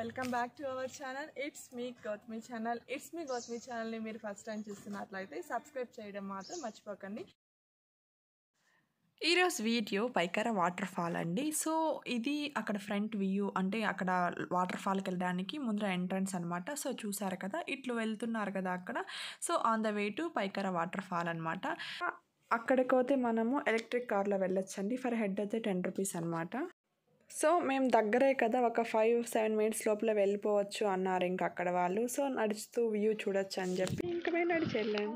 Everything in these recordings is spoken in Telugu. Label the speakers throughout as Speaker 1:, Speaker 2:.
Speaker 1: Welcome back to our channel it's me Gautami channel it's me Gautami ఛానల్ని మీరు ఫస్ట్ టైం చూస్తున్నట్లయితే సబ్స్క్రైబ్ చేయడం మాత్రం మర్చిపోకండి
Speaker 2: ఈరోజు వీడియో పైకర వాటర్ ఫాల్ అండి సో ఇది అక్కడ ఫ్రంట్ వ్యూ అంటే అక్కడ వాటర్ ఫాల్కి వెళ్ళడానికి ముందర ఎంట్రన్స్ అనమాట సో చూసారు కదా ఇట్లు వెళ్తున్నారు కదా అక్కడ so on the way to Pykara waterfall అనమాట అక్కడికి పోతే మనము ఎలక్ట్రిక్ కార్లో వెళ్ళొచ్చండి ఫర్ హెడ్ అయితే టెన్ రూపీస్ అనమాట సో మేము దగ్గరే కదా ఒక ఫైవ్ సెవెన్ మినిట్స్ లోపల వెళ్ళిపోవచ్చు అన్నారు ఇంకా అక్కడ వాళ్ళు సో నడుస్తూ వ్యూ చూడొచ్చు అని చెప్పి ఇంకా మేము నడిచి వెళ్ళాము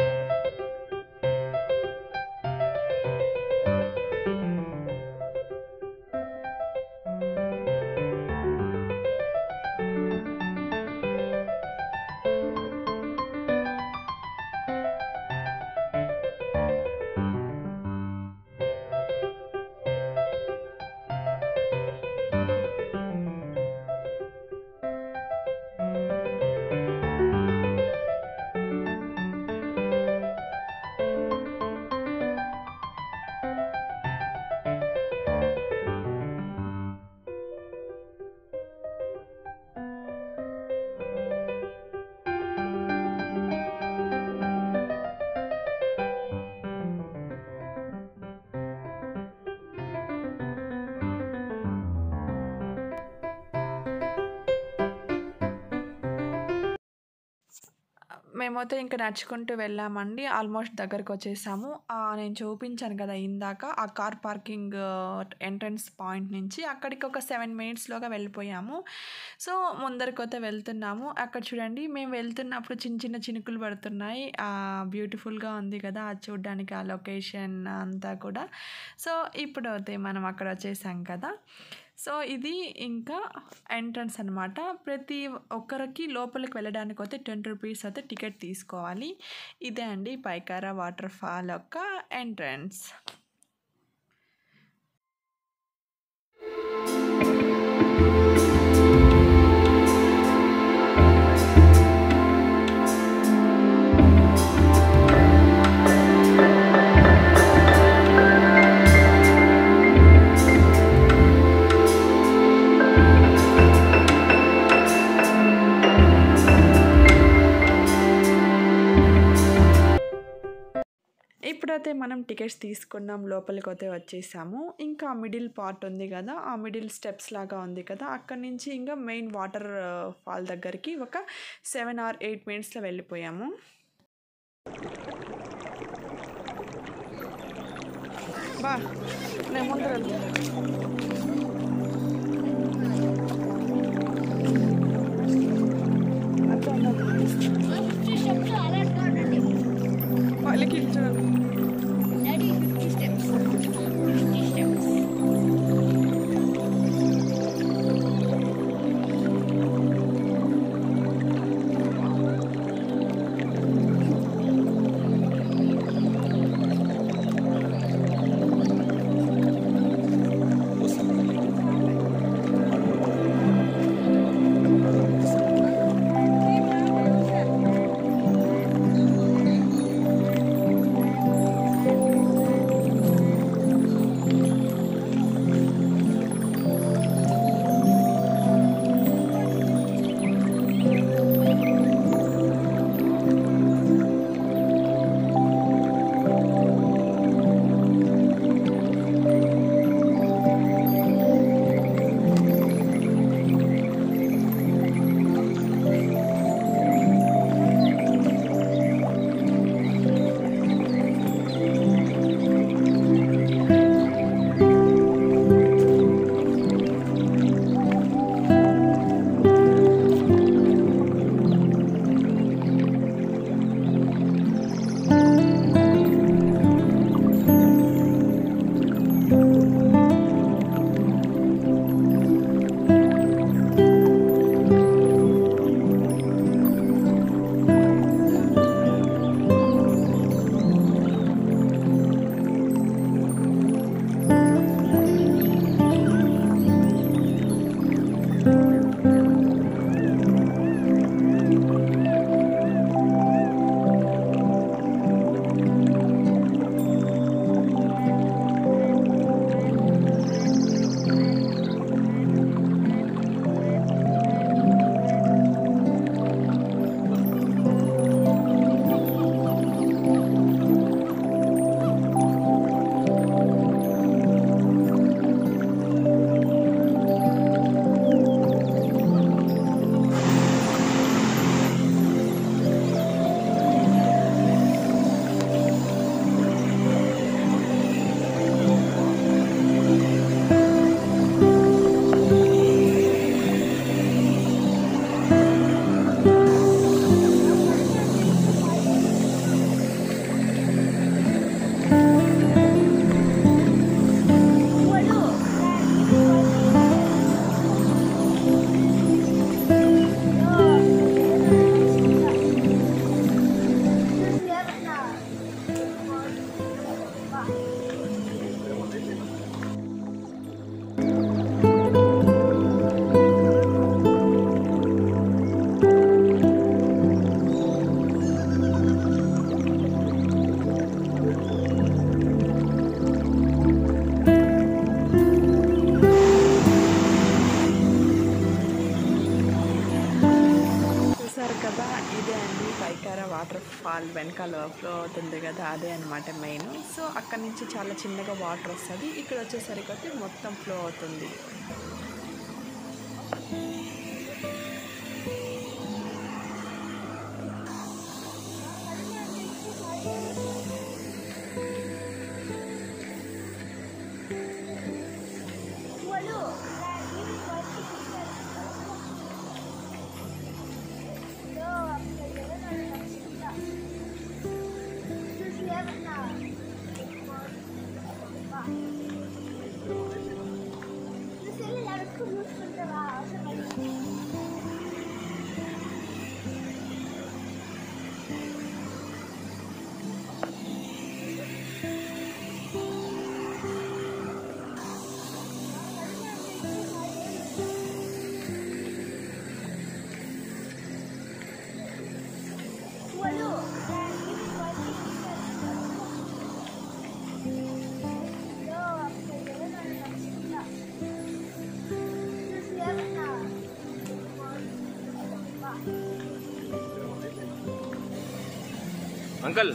Speaker 2: మేమైతే ఇంకా నడుచుకుంటూ వెళ్ళామండి ఆల్మోస్ట్ దగ్గరకు వచ్చేసాము ఆ, నేను చూపించాను కదా ఇందాక ఆ కార్ పార్కింగ్ ఎంట్రన్స్ పాయింట్ నుంచి అక్కడికి ఒక సెవెన్ మినిట్స్లోగా వెళ్ళిపోయాము సో ముందరికైతే వెళ్తున్నాము అక్కడ చూడండి మేము వెళ్తున్నప్పుడు చిన్న చిన్న చినుకులు పడుతున్నాయి బ్యూటిఫుల్గా ఉంది కదా అది చూడడానికి ఆ లొకేషన్ అంతా కూడా సో ఇప్పుడు అయితే మనం అక్కడ వచ్చేసాం కదా సో ఇది ఇంకా ఎంట్రన్స్ అనమాట ప్రతి ఒక్కరికి లోపలికి వెళ్ళడానికి అయితే టెన్ రూపీస్ అయితే టికెట్ తీసుకోవాలి ఇదే అండి పైకారా వాటర్ ఫాల్ యొక్క ఎంట్రన్స్ ఇప్పుడైతే మనం టికెట్స్ తీసుకున్నాం లోపలికి అయితే వచ్చేసాము ఇంకా మిడిల్ పార్ట్ ఉంది కదా ఆ మిడిల్ స్టెప్స్ లాగా ఉంది కదా అక్కడి నుంచి ఇంకా మెయిన్ వాటర్ ఫాల్ దగ్గరికి ఒక సెవెన్ ఆర్ ఎయిట్ మినిట్స్లో వెళ్ళిపోయాము బా నేను ముందర వెళ్తున్నా. అట్లా ఉండదు.
Speaker 3: ఫిఫ్టీ స్టెప్స్ అలాంటి ఉండండి
Speaker 2: వాళ్ళకి ఇచ్చారు
Speaker 3: daddy fifty steps fifty steps
Speaker 2: fall వెనకాల ఫ్లో అవుతుంది కదా అదే అనమాట మెయిన్ సో అక్కడ నుంచి చాలా చిన్నగా వాటర్ వస్తుంది ఇక్కడ వచ్చేసరికి అయితే మొత్తం ఫ్లో అవుతుంది
Speaker 4: అంకల్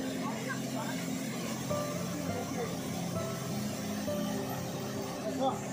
Speaker 3: Wow.